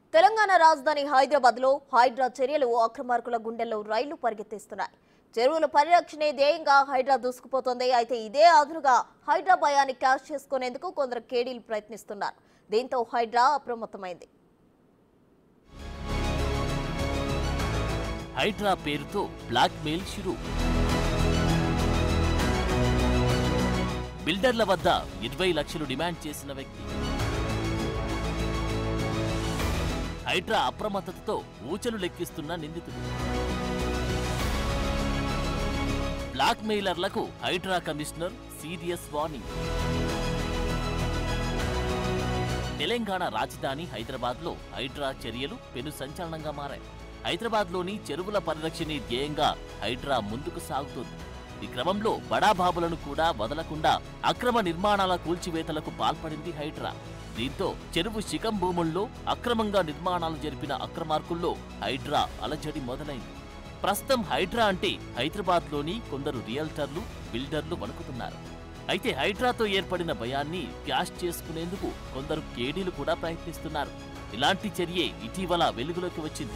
తెలంగాణ రాజధాని హైదరాబాద్ లో హైడ్రా చర్యలు అక్రమార్కుల గుండెల్లో రైళ్లు పరిగెత్తిస్తున్నాయి చెరువుల పరిరక్షణే ధ్యేయంగా హైడ్రా దూసుకుపోతోంది అయితే ఇదే అదునుగా హైడ్రా భయాన్ని క్యాష్ చేసుకునేందుకు కొందరు కేడీలు ప్రయత్నిస్తున్నారు దీంతో హైడ్రా అప్రమత్తమైంది హైడ్రా పేరుతో బ్లాక్ మెయిల్ షురు బిల్డర్ల వద్ద ఇరవై లక్షలు డిమాండ్ చేసిన వ్యక్తి హైడ్రా అప్రమత్తతతో ఊచలు లెక్కిస్తున్న నిందితుడు బ్లాక్ మెయిలర్లకు HYDRAA commissioner serious warning Telangana రాజధాని హైదరాబాద్లో హైడ్రా చర్యలు పెను సంచలనంగా మారాయి హైదరాబాద్లోని చెరువుల పరిరక్షణే ధ్యేయంగా హైడ్రా ముందుకు సాగుతోంది ఈ క్రమంలో బడాబాబులను కూడా వదలకుండా అక్రమ నిర్మాణాల కూల్చివేతలకు పాల్పడింది హైడ్రా దీంతో చెరువు శిఖం భూముల్లో అక్రమంగా నిర్మాణాలు జరిపిన అక్రమార్కుల్లో హైడ్రా అలజడి మొదలైంది ప్రస్తుతం హైడ్రా అంటే హైదరాబాద్లోని కొందరు రియల్టర్లు బిల్డర్లు వణుకుతున్నారు అయితే హైడ్రాతో ఏర్పడిన భయాన్ని క్యాష్ చేసుకునేందుకు కొందరు కేడీలు కూడా ప్రయత్నిస్తున్నారు ఇలాంటి చర్యే ఇటీవల వెలుగులోకి వచ్చింది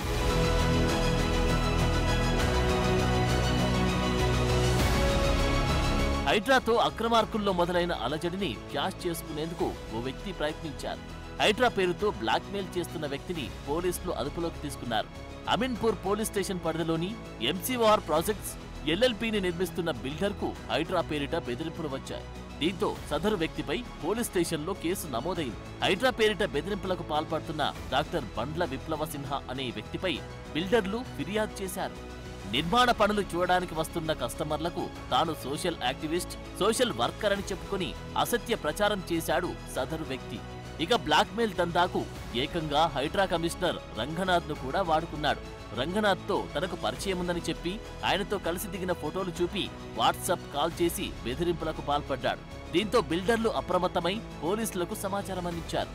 హైడ్రాతో అక్రమార్కుల్లో మొదలైన అలజడిని క్యాష్ చేసుకునేందుకు ఓ వ్యక్తి ప్రయత్నించారు హైడ్రా పేరుతో బ్లాక్మెయిల్ చేస్తున్న వ్యక్తిని పోలీసులు అదుపులోకి తీసుకున్నారు అమీన్పూర్ పోలీస్ స్టేషన్ పరిధిలోని ఎంసీఓఆర్ ప్రాజెక్ట్స్ ఎల్ఎల్పీని నిర్మిస్తున్న బిల్డర్కు హైడ్రా పేరిట బెదిరింపులు వచ్చాయి దీంతో సదరు వ్యక్తిపై పోలీస్ స్టేషన్లో కేసు నమోదైంది హైడ్రా పేరిట బెదిరింపులకు పాల్పడుతున్న డాక్టర్ బండ్ల విప్లవ సిన్హా అనే వ్యక్తిపై బిల్డర్లు ఫిర్యాదు చేశారు నిర్మాణ పనులు చూడడానికి వస్తున్న కస్టమర్లకు తాను సోషల్ యాక్టివిస్ట్ సోషల్ వర్కర్ అని చెప్పుకొని అసత్య ప్రచారం చేశాడు సదరు వ్యక్తి ఇక బ్లాక్మెయిల్ దందాకు ఏకంగా హైడ్రా కమిషనర్ రంగనాథ్ ను కూడా వాడుకున్నాడు రంగనాథ్ తో తనకు పరిచయం ఉందని చెప్పి ఆయనతో కలిసి దిగిన ఫోటోలు చూపి వాట్సాప్ కాల్ చేసి బెదిరింపులకు పాల్పడ్డాడు దీంతో బిల్డర్లు అప్రమత్తమై పోలీసులకు సమాచారం అందించారు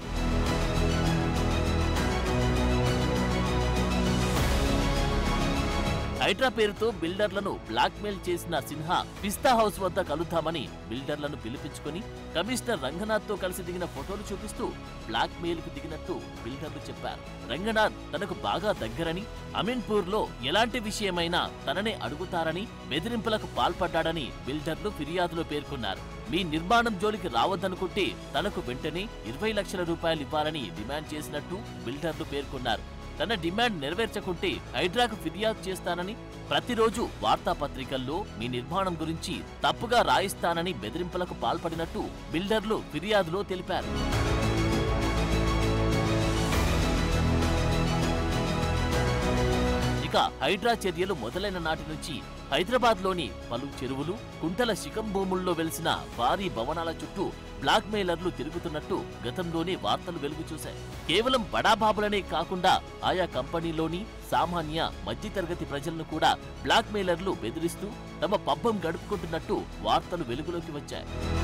హైడ్రా పేరుతో బిల్డర్లను బ్లాక్మెయిల్ చేసిన సిన్హా పిస్తా హౌస్ వద్ద కలుద్దామని బిల్డర్లను పిలిపించుకొని కమిషనర్ రంగనాథ్ తో కలిసి దిగిన ఫోటోలు చూపిస్తూ బ్లాక్మెయిల్ కు దిగినట్టు బిల్డర్లు చెప్పారు రంగనాథ్ తనకు బాగా దగ్గరని అమీన్పూర్ లో ఎలాంటి విషయమైనా తననే అడుగుతారని బెదిరింపులకు పాల్పడ్డాడని బిల్డర్లు ఫిర్యాదులో పేర్కొన్నారు మీ నిర్మాణం జోలికి రావద్దనుకుంటే తనకు వెంటనే ఇరవై లక్షల రూపాయలు ఇవ్వాలని డిమాండ్ చేసినట్టు బిల్డర్లు పేర్కొన్నారు తన డిమాండ్ నెరవేర్చకుంటే హైడ్రాకు ఫిర్యాదు చేస్తానని ప్రతిరోజు వార్తాపత్రికల్లో మీ నిర్మాణం గురించి తప్పుగా రాయిస్తానని బెదిరింపులకు పాల్పడినట్టు బిల్డర్లు ఫిర్యాదులో తెలిపారు ఇక హైడ్రా చర్యలు మొదలైన నాటి నుంచి హైదరాబాద్లోని పలు చెరువులు కుంటల శిఖం భూముల్లో వెలిసిన భారీ భవనాల చుట్టూ బ్లాక్ మెయిలర్లు తిరుగుతున్నట్టు గతంలోనే వార్తలు వెలుగు చూశాయి కేవలం బడాబాబులనే కాకుండా ఆయా కంపెనీలోని సామాన్య మధ్యతరగతి ప్రజలను కూడా బ్లాక్ మెయిలర్లు బెదిరిస్తూ తమ పబ్బం గడుపుకుంటున్నట్టు వార్తలు వెలుగులోకి వచ్చాయి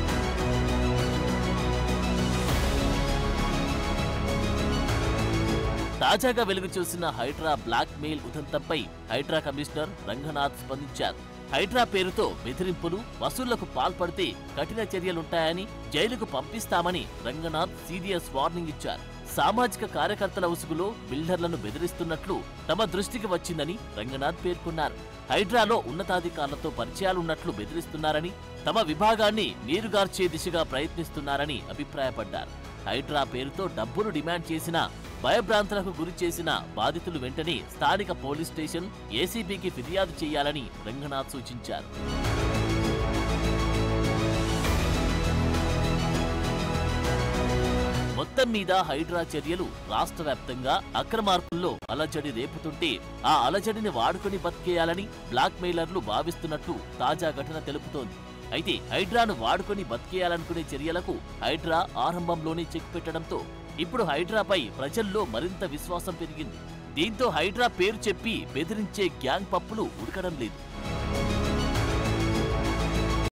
తాజాగా వెలుగు చూసిన హైడ్రా బ్లాక్ మెయిల్ ఉదంతంపై హైడ్రా కమిషనర్ రంగనాథ్ స్పందించారు హైడ్రా పేరుతో బెదిరింపులు వసూళ్లకు పాల్పడితే కఠిన చర్యలుంటాయని జైలుకు పంపిస్తామని రంగనాథ్ సీరియస్ వార్నింగ్ ఇచ్చారు సామాజిక కార్యకర్తల ఉసుగులో బిల్డర్లను బెదిరిస్తున్నట్లు తమ దృష్టికి వచ్చిందని రంగనాథ్ పేర్కొన్నారు హైడ్రాలో ఉన్నతాధికారులతో పరిచయాలున్నట్లు బెదిరిస్తున్నారని తమ విభాగాన్ని నీరుగార్చే దిశగా ప్రయత్నిస్తున్నారని అభిప్రాయపడ్డారు హైడ్రా పేరుతో డబ్బులు డిమాండ్ చేసిన భయభ్రాంతులకు గురి చేసిన బాధితులు వెంటనే స్థానిక పోలీస్ స్టేషన్ ఏసీబీకి ఫిర్యాదు చేయాలని రంగనాథ్ సూచించారు మొత్తం మీద హైడ్రా చర్యలు రాష్ట్ర వ్యాప్తంగా అక్రమార్కుల్లో అలజడి రేపుతుంటే ఆ అలజడిని వాడుకొని బతికేయాలని బ్లాక్ మెయిలర్లు భావిస్తున్నట్లు తాజా ఘటన తెలుపుతోంది అయితే హైడ్రాను వాడుకొని బతికేయాలనుకునే చర్యలకు హైడ్రా ఆరంభంలోనే చెక్ పెట్టడంతో ఇప్పుడు హైడ్రాపై ప్రజల్లో మరింత విశ్వాసం పెరిగింది దీంతో హైడ్రా పేరు చెప్పి బెదిరించే గ్యాంగ్ పప్పులు ఉడకడం లేదు